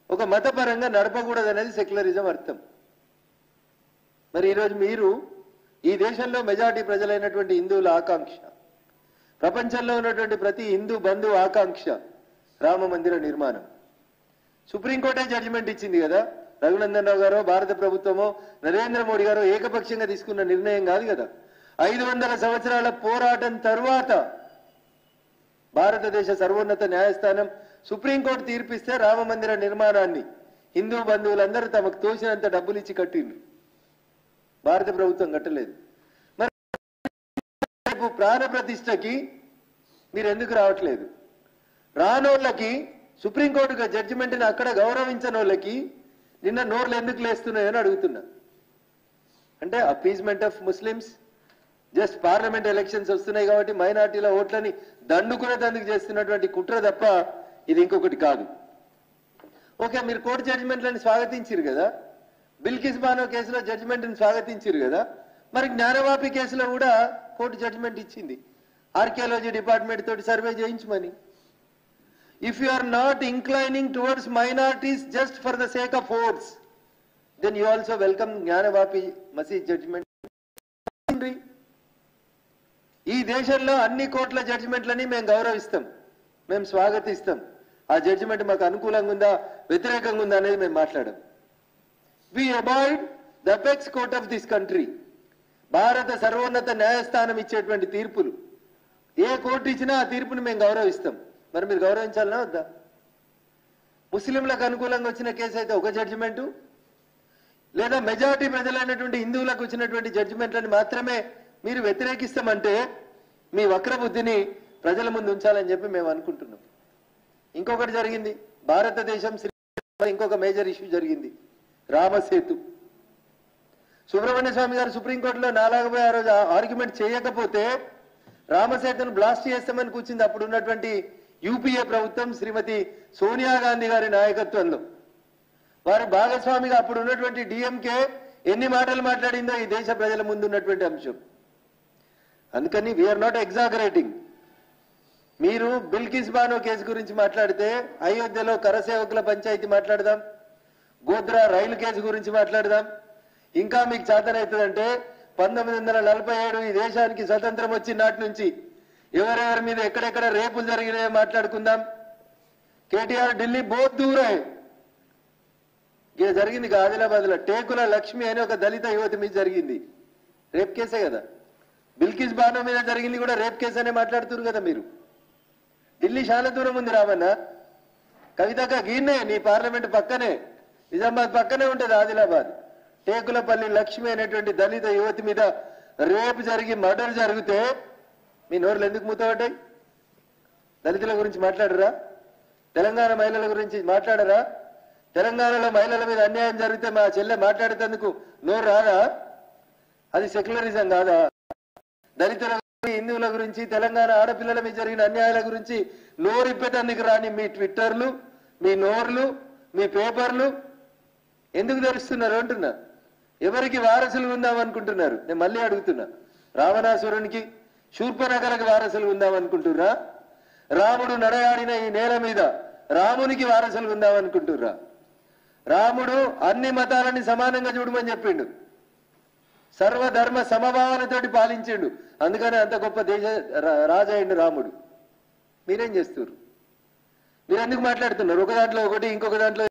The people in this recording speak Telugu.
ఒక మతపరంగా నడపకూడదు అనేది సెక్యులరిజం అర్థం మరి ఈరోజు మీరు ఈ దేశంలో మెజారిటీ ప్రజలైనటువంటి హిందువుల ఆకాంక్ష ప్రపంచంలో ఉన్నటువంటి ప్రతి హిందూ బంధువు ఆకాంక్ష రామ మందిర నిర్మాణం సుప్రీంకోర్టే జడ్జిమెంట్ ఇచ్చింది కదా రఘునందన్ రావు గారో భారత ప్రభుత్వమో నరేంద్ర మోడీ గారో ఏకపక్షంగా తీసుకున్న నిర్ణయం కాదు కదా ఐదు వందల సంవత్సరాల పోరాటం తరువాత భారతదేశ సర్వోన్నత న్యాయస్థానం సుప్రీంకోర్టు తీర్పిస్తే రామ మందిర నిర్మాణాన్ని హిందూ బంధువులందరూ తమకు తోచినంత డబ్బులు ఇచ్చి కట్టిండ్రు భారత ప్రభుత్వం కట్టలేదు మరి రేపు ప్రాణ ప్రతిష్టకి మీరు ఎందుకు రావట్లేదు రానోళ్ళకి సుప్రీంకోర్టు జడ్జిమెంట్ని అక్కడ గౌరవించని వాళ్ళకి నిన్న నోర్లు ఎందుకు లేస్తున్నాయని అడుగుతున్నా అంటే appeasement of Muslims just parliament elections వస్తున్నాయి కాబట్టి మైనార్టీల ఓట్లని దండుకునేందుకు చేస్తున్నటువంటి కుట్ర తప్ప ఇది ఇంకొకటి కాదు ఓకే మీరు కోర్టు జడ్జిమెంట్లను స్వాగతించారు కదా బిల్కిస్ బానో కేసులో జడ్జిమెంట్ని స్వాగతించారు కదా మరి జ్ఞానవాపి కేసులో కూడా కోర్టు జడ్జిమెంట్ ఇచ్చింది ఆర్కియాలజీ డిపార్ట్మెంట్ తోటి సర్వే చేయించమని if you are not inclining towards minorities just for the sake of votes then you also welcome Gyanvapi Masjid judgement ఈ దేశంలో అన్ని కోర్టుల జడ్జిమెంట్లని మేము గౌరవిస్తాం మేము స్వాగతిస్తాం ఆ జడ్జిమెంట్ మాకు అనుకూలంగా ఉందా వ్యతిరేకంగా ఉందా అనేది మేము మాట్లాడాం we avoid the apex court of this country భారత సర్వోన్నత న్యాయస్థానం ఇచ్చేటువంటి తీర్పులు ఏ కోర్టు ఇచ్చినా ఆ తీర్పుని మేము గౌరవిస్తాం మరి మీరు గౌరవించాలనా వద్దా ముస్లింలకు అనుకూలంగా వచ్చిన కేసు అయితే ఒక జడ్జిమెంటు లేదా మెజారిటీ ప్రజలైనటువంటి హిందువులకు వచ్చినటువంటి జడ్జిమెంట్లను మాత్రమే మీరు వ్యతిరేకిస్తామంటే మీ వక్ర బుద్ధిని ప్రజల ముందు ఉంచాలని చెప్పి మేము అనుకుంటున్నాం ఇంకొకటి జరిగింది భారతదేశం శ్రీ ఇంకొక మేజర్ ఇష్యూ జరిగింది రామసేతు సుబ్రహ్మణ్య స్వామి గారు సుప్రీంకోర్టులో నాలుగు ఆ రోజు ఆర్గ్యుమెంట్ చేయకపోతే రామసేతును బ్లాస్ట్ చేస్తామని కూర్చుంది అప్పుడు ఉన్నటువంటి యూపీఏ ప్రభుత్వం శ్రీమతి సోనియా గాంధీ గారి నాయకత్వంలో వారి భాగస్వామిగా అప్పుడు ఉన్నటువంటి డిఎంకే ఎన్ని మాటలు మాట్లాడిందో ఈ దేశ ప్రజల ముందు ఉన్నటువంటి అంశం అందుకని వీఆర్ నాట్ ఎగ్జాగరేటింగ్ మీరు బిల్కిస్ బానో కేసు గురించి మాట్లాడితే అయోధ్యలో కరసేవకుల పంచాయతీ మాట్లాడదాం గోద్రా రైలు కేసు గురించి మాట్లాడదాం ఇంకా మీకు చేతనవుతుందంటే పంతొమ్మిది వందల నలభై ఏడు ఈ దేశానికి స్వతంత్రం వచ్చిన నాటి నుంచి ఎవరెవరి మీద ఎక్కడెక్కడ రేపులు జరిగినాయో మాట్లాడుకుందాం కేటీఆర్ ఢిల్లీ బోత్ దూరే ఇక జరిగింది ఇక ఆదిలాబాద్ లో టేకుల లక్ష్మి అని ఒక దళిత యువతి మీద జరిగింది రేప్ కేసే కదా బిల్కిస్ బానో మీద జరిగింది కూడా రేప్ కేసు అనే మాట్లాడుతున్నారు కదా మీరు ఢిల్లీ చాలా దూరం ఉంది రావన్న కవితక గీన్నే నీ పార్లమెంట్ పక్కనే నిజామాబాద్ పక్కనే ఉంటది ఆదిలాబాద్ టేకులపల్లి లక్ష్మి అనేటువంటి దళిత యువతి మీద రేపు జరిగి మర్డర్ జరిగితే మీ నోర్లు ఎందుకు మూతపడ్డాయి దళితుల గురించి మాట్లాడరా తెలంగాణ మహిళల గురించి మాట్లాడరా తెలంగాణలో మహిళల మీద అన్యాయం జరిగితే మా చెల్లె మాట్లాడేందుకు నోరు రాదా అది సెక్యులరిజం కాదా దళితుల గురించి, హిందువుల గురించి తెలంగాణ ఆడపిల్లల మీద జరిగిన అన్యాయాల గురించి నోరిప్పేటందుకు రాని మీ ట్విట్టర్లు మీ నోర్లు మీ పేపర్లు ఎందుకు తెరుస్తున్నారు అంటున్నా ఎవరికి వారసులు ఉందాం అనుకుంటున్నారు నేను మళ్ళీ అడుగుతున్నా రావణాసురునికి శూర్పనగరకు వారసులు ఉందాం అనుకుంటుర్రా రాముడు నడయాడిన ఈ నేల మీద రామునికి వారసులు ఉందాం అనుకుంటుర్రా రాముడు అన్ని మతాలని సమానంగా చూడమని చెప్పిండు సర్వధర్మ సమభావనతోటి పాలించిండు అందుకని అంత గొప్ప దేశ రా- రాజయ్యండు రాముడు మీరేం చేస్తున్నారు మీరు ఎందుకు మాట్లాడుతున్నారు ఒక దాంట్లో ఒకటి ఇంకొక దాంట్లో